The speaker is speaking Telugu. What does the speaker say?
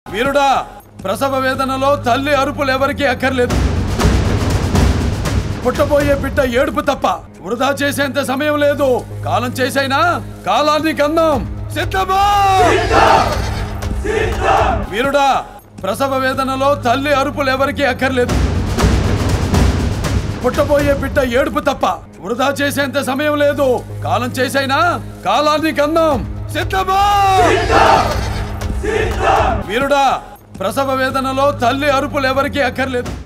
వీరుడా ప్రసవ వేదనలో తల్లి అరుపులు ఎవరికీ అక్కర్లేదు పుట్టబోయే బిడ్డ ఏడుపు తప్ప వృధా చేసేంత సమయం లేదు కాలం చేసైనా కాలాన్ని కన్నాం సిద్ధమా వీరుడా ప్రసవ వేదనలో తల్లి అరుపులు ఎవరికీ అక్కర్లేదు పుట్టబోయే బిడ్డ ఏడుపు తప్ప వృధా చేసేంత సమయం లేదు కాలం చేసైనా కాలాన్ని కన్నాం సిద్ధమా వీరుడా ప్రసవ వేదనలో తల్లి అరుపులు ఎవరికీ అక్కర్లేదు